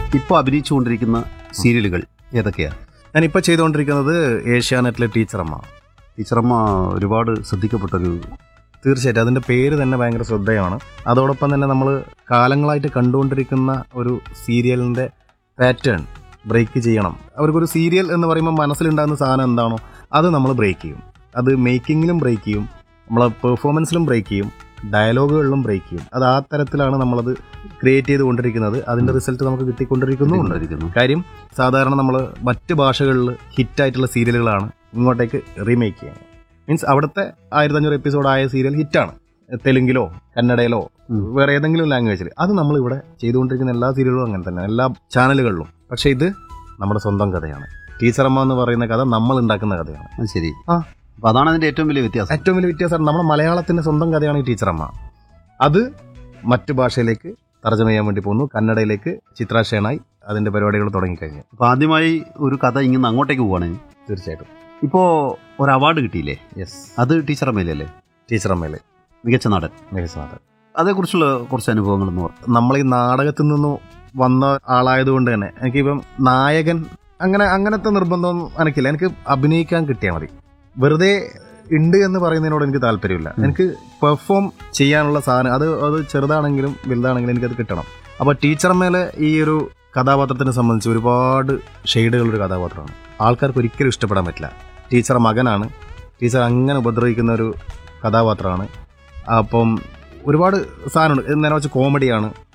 ഇപ്പോൾ അഭിനയിച്ചുകൊണ്ടിരിക്കുന്ന സീരിയലുകൾ ഏതൊക്കെയാ ഞാനിപ്പോൾ ചെയ്തുകൊണ്ടിരിക്കുന്നത് ഏഷ്യാനെറ്റിലെ ടീച്ചറമ്മ ടീച്ചറമ്മ ഒരുപാട് ശ്രദ്ധിക്കപ്പെട്ടൊരു തീർച്ചയായിട്ടും അതിൻ്റെ പേര് തന്നെ ഭയങ്കര ശ്രദ്ധേയമാണ് അതോടൊപ്പം തന്നെ നമ്മൾ കാലങ്ങളായിട്ട് കണ്ടുകൊണ്ടിരിക്കുന്ന ഒരു സീരിയലിൻ്റെ പാറ്റേൺ ബ്രേക്ക് ചെയ്യണം അവർക്കൊരു സീരിയൽ എന്ന് പറയുമ്പോൾ മനസ്സിലുണ്ടാകുന്ന സാധനം എന്താണോ അത് നമ്മൾ ബ്രേക്ക് ചെയ്യും അത് മേക്കിങ്ങിലും ബ്രേക്ക് ചെയ്യും നമ്മളെ പെർഫോമൻസിലും ബ്രേക്ക് ചെയ്യും ഡയലോഗുകളിലും ബ്രേക്ക് ചെയ്യും അത് ആ തരത്തിലാണ് നമ്മളത് ക്രിയേറ്റ് ചെയ്തുകൊണ്ടിരിക്കുന്നത് അതിൻ്റെ റിസൾട്ട് നമുക്ക് കിട്ടിക്കൊണ്ടിരിക്കുന്നുമുണ്ട് കൊണ്ടിരിക്കുന്നു കാര്യം സാധാരണ നമ്മൾ മറ്റ് ഭാഷകളിൽ ഹിറ്റായിട്ടുള്ള സീരിയലുകളാണ് ഇങ്ങോട്ടേക്ക് റീമേക്ക് ചെയ്യുന്നത് മീൻസ് അവിടുത്തെ ആയിരത്തഞ്ഞൂറ് എപ്പിസോഡ് ആയ സീരിയൽ ഹിറ്റാണ് തെലുങ്കിലോ കന്നഡയിലോ ഉം. വേറെ ഏതെങ്കിലും ലാംഗ്വേജിൽ അത് നമ്മൾ ഇവിടെ ചെയ്തുകൊണ്ടിരിക്കുന്ന എല്ലാ സീരിയലുകളും അങ്ങനെ തന്നെ എല്ലാ ചാനലുകളിലും പക്ഷേ ഇത് നമ്മുടെ സ്വന്തം കഥയാണ് ടീച്ചറമ്മ എന്ന് പറയുന്ന കഥ നമ്മൾ ഉണ്ടാക്കുന്ന കഥയാണ് അത് ശരി ആ. അപ്പൊ അതാണ് അതിന്റെ ഏറ്റവും വലിയ വ്യത്യാസം ഏറ്റവും വലിയ വ്യത്യാസം നമ്മുടെ മലയാളത്തിന്റെ സ്വന്തം കഥയാണ് ഈ ടീച്ചറമ്മ അത് മറ്റു ഭാഷയിലേക്ക് തർജ്ജമ ചെയ്യാൻ വേണ്ടി പോകുന്നു കന്നഡയിലേക്ക് ചിത്രാശേനായി അതിന്റെ പരിപാടികൾ തുടങ്ങിക്കഴിഞ്ഞു അപ്പൊ ആദ്യമായി ഒരു കഥ ഇങ്ങനെ അങ്ങോട്ടേക്ക് പോവാണ് തീർച്ചയായിട്ടും ഇപ്പോ ഒരു അവാർഡ് കിട്ടിയില്ലേ യെസ് അത് ടീച്ചറമ്മയിലല്ലേ ടീച്ചറമ്മയിലെ മികച്ച നടൻ മികച്ച നാടൻ അതേക്കുറിച്ചുള്ള കുറച്ച് അനുഭവങ്ങൾ എന്ന് പറഞ്ഞു നമ്മൾ ഈ നാടകത്തിൽ നിന്ന് വന്ന ആളായതുകൊണ്ട് തന്നെ എനിക്കിപ്പം നായകൻ അങ്ങനെ അങ്ങനത്തെ നിർബന്ധമൊന്നും എനിക്കില്ല എനിക്ക് അഭിനയിക്കാൻ കിട്ടിയാൽ മതി വെറുതെ ഉണ്ട് എന്ന് പറയുന്നതിനോട് എനിക്ക് താല്പര്യമില്ല ഉം. എനിക്ക് പെർഫോം ചെയ്യാനുള്ള സാധനം അത് അത് ചെറുതാണെങ്കിലും വലുതാണെങ്കിലും എനിക്കത് കിട്ടണം അപ്പോൾ ടീച്ചർമേലെ ഈ ഒരു കഥാപാത്രത്തിനെ സംബന്ധിച്ച് ഒരുപാട് ഷെയ്ഡുകളുള്ള കഥാപാത്രമാണ് ആൾക്കാർക്ക് ഒരിക്കലും ഇഷ്ടപ്പെടാൻ പറ്റില്ല ടീച്ചർ മകനാണ് ടീച്ചർ അങ്ങനെ ഉപദ്രവിക്കുന്ന ഒരു കഥാപാത്രമാണ് അപ്പം ഒരുപാട് സാധനമുണ്ട് നേരെ വെച്ച് കോമഡിയാണ്